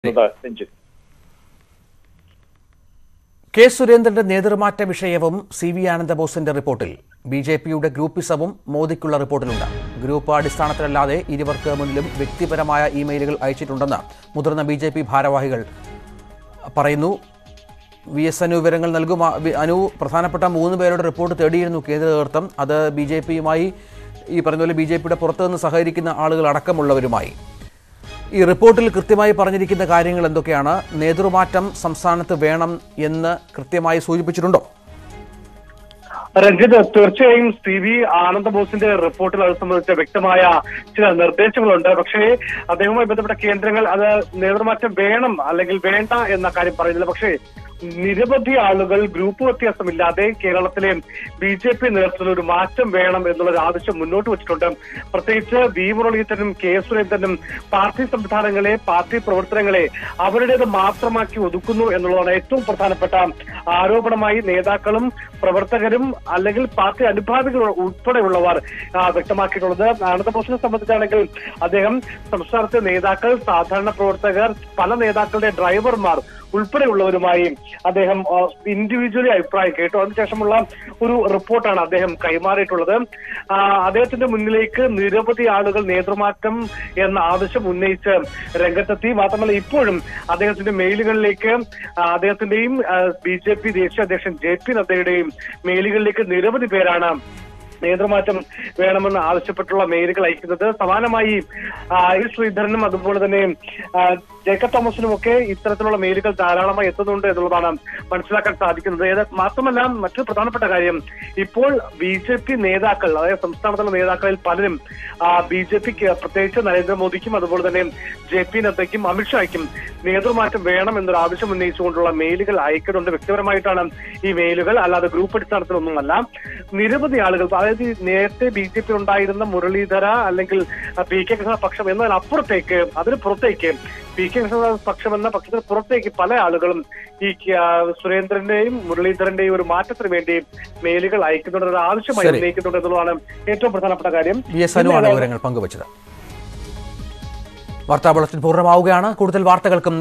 Ranjith K സുരേന്ദ്രന്റെ നേതൃമാറ്റ വിഷയവും C V ആനന്ദബോസിന്റെ റിപ്പോർട്ടിൽ ബി ജെ പിയുടെ ഗ്രൂപ്പിസവും മോദിക്കുള്ള റിപ്പോർട്ടിലുണ്ട് ഗ്രൂപ്പ് അടിസ്ഥാനത്തിലല്ലാതെ ഇരുവർക്ക് മുന്നിലും വ്യക്തിപരമായ ഇമെയിലുകൾ അയച്ചിട്ടുണ്ടെന്ന് മുതിർന്ന ബി ജെ പി ഭാരവാഹികൾ പറയുന്നു വി എസ് അനു വിവരങ്ങൾ നൽകും ആ, വി- അനു പ്രധാനപ്പെട്ട മൂന്ന് പേരുടെ റിപ്പോർട്ട് തേടിയിരുന്നു കേന്ദ്ര നേതൃത്വം അത് ബി ജെ പിയുമായി ഈ പറഞ്ഞ പോലെ ബി ജെ പിയുടെ പുറത്തു നിന്ന് സഹകരിക്കുന്ന ആളുകൾ അടക്കമുള്ളവരുമായി ഈ റിപ്പോർട്ടിൽ കൃത്യമായി പറഞ്ഞിരിക്കുന്ന കാര്യങ്ങൾ എന്തൊക്കെയാണ് നേതൃമാറ്റം സംസ്ഥാനത്ത് വേണം എന്ന് കൃത്യമായി സൂചിപ്പിച്ചിട്ടുണ്ടോ രഞ്ജിത്ത് തീർച്ചയായും സി വി ആനന്ദബോസിന്റെ റിപ്പോർട്ടിൽ അത് സംബന്ധിച്ച വ്യക്തമായ ചില നിർദ്ദേശങ്ങളുണ്ട് പക്ഷേ അദ്ദേഹവുമായി ബന്ധപ്പെട്ട കേന്ദ്രങ്ങൾ അത് നേതൃമാറ്റം വേണം അല്ലെങ്കിൽ വേണ്ട എന്ന കാര്യം പറയുന്നില്ല പക്ഷേ നിരവധി ആളുകൾ ഗ്രൂപ്പ് വ്യത്യാസമില്ലാതെ കേരളത്തിലെ ബി ജെ പി നേതൃത്വത്തിൽ ഒരു മാറ്റം വേണം എന്നുള്ള ഒരു ആവശ്യം മുന്നോട്ട് വെച്ചിട്ടുണ്ട് പ്രത്യേകിച്ച് വി മുരളീധരനും കെ സുരേന്ദ്രനും പാർട്ടി സംവിധാനങ്ങളെ പാർട്ടി പ്രവർത്തനങ്ങളെ അവരുടേത് മാത്രമാക്കി ഒതുക്കുന്നു എന്നുള്ളതാണ് ഏറ്റവും പ്രധാനപ്പെട്ട ആരോപണമായി നേതാക്കളും പ്രവർത്തകരും അല്ലെങ്കിൽ പാർട്ടി അനുഭാവികൾ ഉൾപ്പെടെയുള്ളവർ ആ, വ്യക്തമാക്കിയിട്ടുള്ളത് ആനന്ദബോസിനെ സംബന്ധിച്ചാണെങ്കിൽ അദ്ദേഹം സംസ്ഥാനത്തെ നേതാക്കൾ സാധാരണ പ്രവർത്തകർ പല നേതാക്കളുടെ ഡ്രൈവർമാർ ഉൾപ്പെടെയുള്ളവരുമായി അദ്ദേഹം ഇൻഡിവിജ്വലി അഭിപ്രായം കേട്ടു അതിനുശേഷമുള്ള ഒരു റിപ്പോർട്ടാണ് അദ്ദേഹം കൈമാറിയിട്ടുള്ളത് ആ, അദ്ദേഹത്തിന്റെ മുന്നിലേക്ക് നിരവധി ആളുകൾ നേതൃമാറ്റം എന്ന ആവശ്യം ഉന്നയിച്ച് രംഗത്തെത്തി മാത്രമല്ല ഇപ്പോഴും അദ്ദേഹത്തിന്റെ മെയിലുകളിലേക്ക് ആ, അദ്ദേഹത്തിന്റെയും ബി ജെ പി ദേശീയ അധ്യക്ഷൻ ജെ പി നദ്ദയുടെയും മെയിലുകളിലേക്ക് നിരവധി പേരാണ് നേതൃമാറ്റം വേണമെന്ന് ആവശ്യപ്പെട്ടുള്ള മെയിലുകൾ അയക്കുന്നത് സമാനമായി ആ, എൽ ശ്രീധരനും അതുപോലെ തന്നെ ആ, ജേക്കബ് തോമസിനും ഒക്കെ ഇത്തരത്തിലുള്ള മെയിലുകൾ ധാരാളമായി എത്തുന്നുണ്ട് എന്നുള്ളതാണ് മനസ്സിലാക്കാൻ സാധിക്കുന്നത് ഏത് മാത്രമല്ല മറ്റൊരു പ്രധാനപ്പെട്ട കാര്യം ഇപ്പോൾ ബി ജെ പി നേതാക്കൾ അതായത് സംസ്ഥാനത്തുള്ള നേതാക്കളിൽ പലരും ബി ജെ പിക്ക് പ്രത്യേകിച്ച് നരേന്ദ്രമോദിക്കും അതുപോലെ തന്നെ ജെ പി നദ്ദയ്ക്കും അമിത്ഷായ്ക്കും നേതൃമാറ്റം വേണം എന്നൊരു ആവശ്യം ഉന്നയിച്ചുകൊണ്ടുള്ള മെയിലുകൾ അയക്കുന്നുണ്ട് വ്യക്തിപരമായിട്ടാണ് ഈ മെയിലുകൾ അല്ലാതെ ഗ്രൂപ്പ് അടിസ്ഥാനത്തിലൊന്നുമല്ല നിരവധി ആളുകൾ അതായത് ഈ നേരത്തെ ബി ജെ പി ഉണ്ടായിരുന്ന മുരളീധര അല്ലെങ്കിൽ ആ, പി കെ കൃഷ്ണ പക്ഷം എന്നതിനപ്പുറത്തേക്ക് അതിന് പുറത്തേക്ക് പി കെ കൃഷ്ണ പക്ഷം എന്ന പക്ഷത്തിന് പുറത്തേക്ക് പല ആളുകളും ഈ ആ, സുരേന്ദ്രന്റെയും മുരളീധരന്റെയും ഒരു മാറ്റത്തിന് വേണ്ടി മെയിലുകൾ അയക്കുന്നുണ്ട് ഒരു ആവശ്യമായി ശരി. ഉന്നയിക്കുന്നുണ്ട് എന്നുള്ളതാണ് ഏറ്റവും പ്രധാനപ്പെട്ട കാര്യം വി എസ് അനുവാണ് വിവരങ്ങൾ പങ്കുവച്ചത് വാർത്താ ബുള്ളറ്റിൻ പൂർണ്ണമാവുകയാണ് കൂടുതൽ വാർത്തകൾക്കും